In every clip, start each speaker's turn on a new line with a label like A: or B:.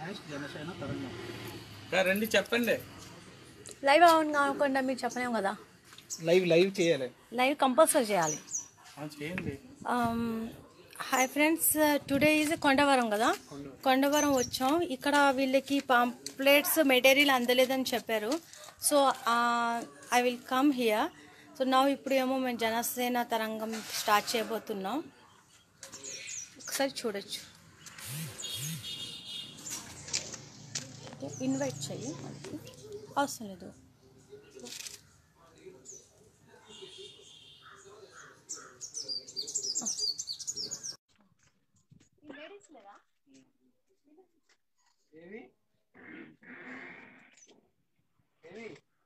A: hash Janasena తరంగం
B: రా రండి చెప్పండి
C: లైవ్ అవును కాకుండా మీరు చెప్పలేము కదా
A: లైవ్ లైవ్ చేయాలి
C: లైవ్ కంపల్సరీ చేయాలి
B: ఆ, చేయండి
C: hi friends today is Kondavaram కదా కొండవరం వచ్చాం ఇక్కడ వీళ్ళకి పాంప్లెట్స్ మెటీరియల్ అందలేదని చెప్పారు so I will come here so నా ఇప్పుడు ఏమో మేము జనసేన తరంగం స్టార్ట్ చేయబోతున్నాం ఒకసారి చూడొచ్చు ఇన్వైట్ చెయ్యి మనకి అవసరం లేదు లేడీస్ లేదా
B: ఏవి ఏవి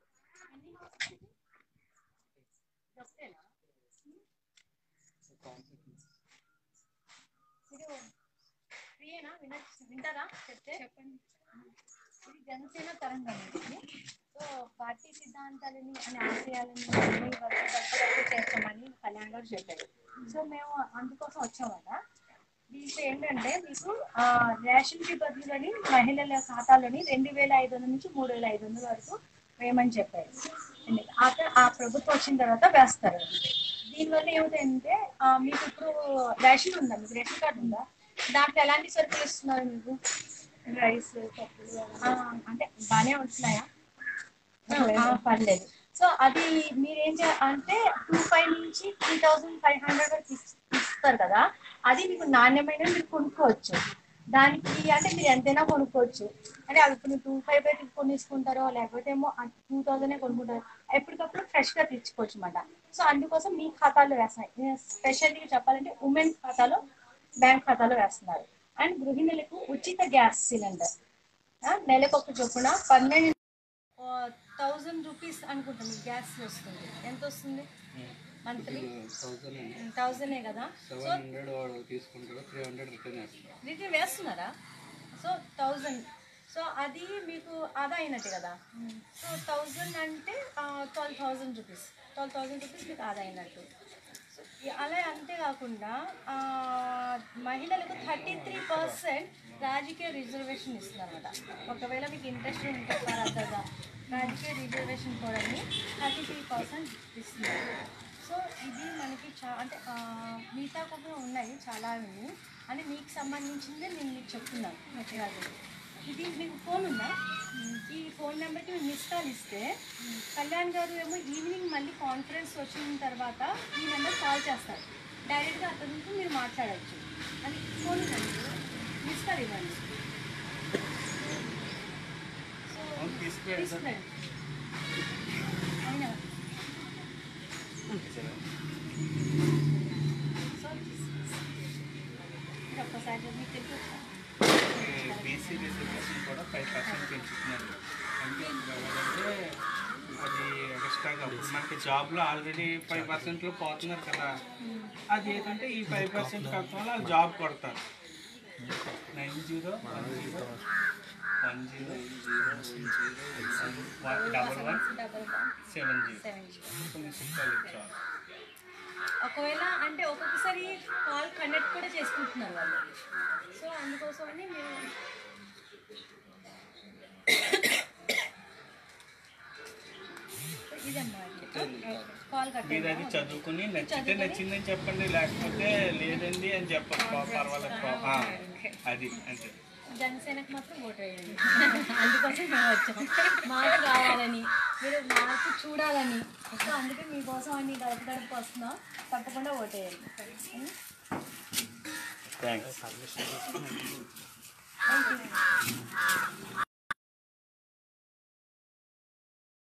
C: చెప్తేనా మీరు ఫ్రీయేనా వినొచ్చు వింటారా చెప్తే చెప్పండి ఇది జనసేన తరంగం ఇది సో పార్టీ సిద్ధాంతాలని అని ఆశయాలని అన్ని వరకు దగ్గర చేస్తామని కళ్యాణ్ గారు చెప్పారు సో మేము అందుకోసం వచ్చామట దీంట్లో ఏంటంటే మీకు ఆ, రేషన్ కి బదులుని మహిళల ఖాతాలోని రెండు వేల ఐదు వందల నుంచి మూడు వేల ఐదు వందల వరకు వేయమని చెప్పారు ఆ- ఆ ప్రభుత్వం వచ్చిన తర్వాత వేస్తారు దీనివల్ల ఏమిటంటే ఆ, మీకు ఇప్పుడు రేషన్ ఉందా మీకు రేషన్ కార్డు ఉందా దాంట్లో ఎలాంటి సరుకులు ఇస్తున్నారు మీకు రైస్ పప్పులు ఆ, అంటే బాగానే ఉంటున్నాయా ఆ, పర్లేదు సో అది మీరేం చే అంటే టూ ఫైవ్ నుంచి త్రీ థౌసండ్ ఫైవ్ హండ్రెడ్ వరకు ఇస్- ఇస్తారు కదా అది మీకు నాణ్యమైన మీరు కొనుక్కోవచ్చు దానికి అంటే మీరు ఎంతైనా కొనుక్కోవచ్చు అంటే అవి ఇప్పుడు టూ ఫైవ్ అయితే కొనేసుకుంటారో లేకపోతే ఏమో టూ థౌసండ్ కొనుక్కుంటారో ఎప్పటికప్పుడు ఫ్రెష్ గా తెచ్చుకోవచ్చు అనమాట సో అందుకోసం మీ ఖాతాలో వేస్తాయి స్పెషల్లీ చెప్పాలంటే ఉమెన్ ఖాతాలో బ్యాంక్ ఖాతాలో వేస్తున్నారు అండ్ గృహిణులకు ఉచిత గ్యాస్ సిలిండర్ నెలకు ఒక చొప్పున పన్నెండు థౌజండ్ రూపీస్ అనుకుంటా మీకు గ్యాస్ వస్తుంది ఎంత వస్తుంది మంత్లీ థౌజండే కదా సో
B: హండ్రెడ్ వాడు తీసుకుంటాడు త్రీ హండ్రెడ్ రిటర్న్ వేస్తాడు
C: రిటర్న్ వేస్తున్నారా సో థౌజండ్ సో అది మీకు ఆదా అయినట్టు కదా సో థౌజండ్ అంటే twelve thousand rupees twelve thousand rupees మీకు ఆదా అయినట్టు సో ఇ- అలా అంతేకాకుండా ఆ, మహిళలకు థర్టీ త్రీ పర్సెంట్ రాజకీయ రిజర్వేషన్ ఇస్తున్నారు అనమాట ఒకవేళ మీకు ఇంట్రెస్ట్ ఉంటే ఫర్దర్గా రాజకీయ రిజర్వేషన్ కూడా థర్టీ త్రీ పర్సెంట్ ఇస్తున్నారు సో ఇది మనకి చా అంటే ఆ, మిగతా కూడా ఉన్నాయి చాలా ఉన్నాయి అంటే మీకు సంబంధించిందే నేను మీకు చెప్తున్నాను మెటీరియల్ ఇది మీకు ఫోన్ ఉందా ఈ ఫోన్ నెంబర్కి మీరు మిస్ కాల్ ఇస్తే కళ్యాణ్ గారు ఏమో ఈవినింగ్ మళ్ళీ కాన్ఫరెన్స్ వచ్చిన తర్వాత ఈ నెంబర్ కాల్ చేస్తారు డైరెక్ట్గా అక్కడ నుంచి మీరు మాట్లాడచ్చు అది ఫోన్ ఉందండి మిస్ కాల్ ఇవ్వండి సో తీసుకురండి అయినా సో ఇది ఒక్కసారి మీకు తెలుసు
B: బీసీ రిజర్వేషన్ కూడా ఫైవ్ పర్సెంట్ పెంచుతున్నారు అంటే అంటే అది ఎక్స్ట్రాగా ఇప్పుడు మనకి జాబ్లో ఆల్రెడీ ఫైవ్ పర్సెంట్లో పోతున్నారు కదా అది ఏంటంటే ఈ ఫైవ్ పర్సెంట్ కట్టడం వల్ల వాళ్ళు జాబ్ కొడతారు nine zero one zero one zero double one
C: double one
B: seven zero
C: seven zero
B: కొంచెం కాల్ జాబ్
C: ఒకవేళ అంటే ఒక్కొక్కసారి కాల్ కనెక్ట్ కూడా చేసుకుంటున్నారు వాళ్ళు సో అందుకోసమని మేము ఇదన్నమాట కాల్
B: మీరు అది
C: కట్
B: చదువుకుని నచ్చితే నచ్చిందని చెప్పండి లేకపోతే లేదండి అని చెప్పండి పా- పర్వాలేదు పా- ఆ, అది అంటే
C: జనసేనకు మాత్రం ఓటు వేయండి అందుకోసం మేము వచ్చాం మాకు కావాలని మీరు మాకు చూడాలని సో అందుకే మీకోసం అన్ని గడప గడప వస్తున్నాం తప్పకుండా ఓటు వేయండి
B: థ్యాంక్స్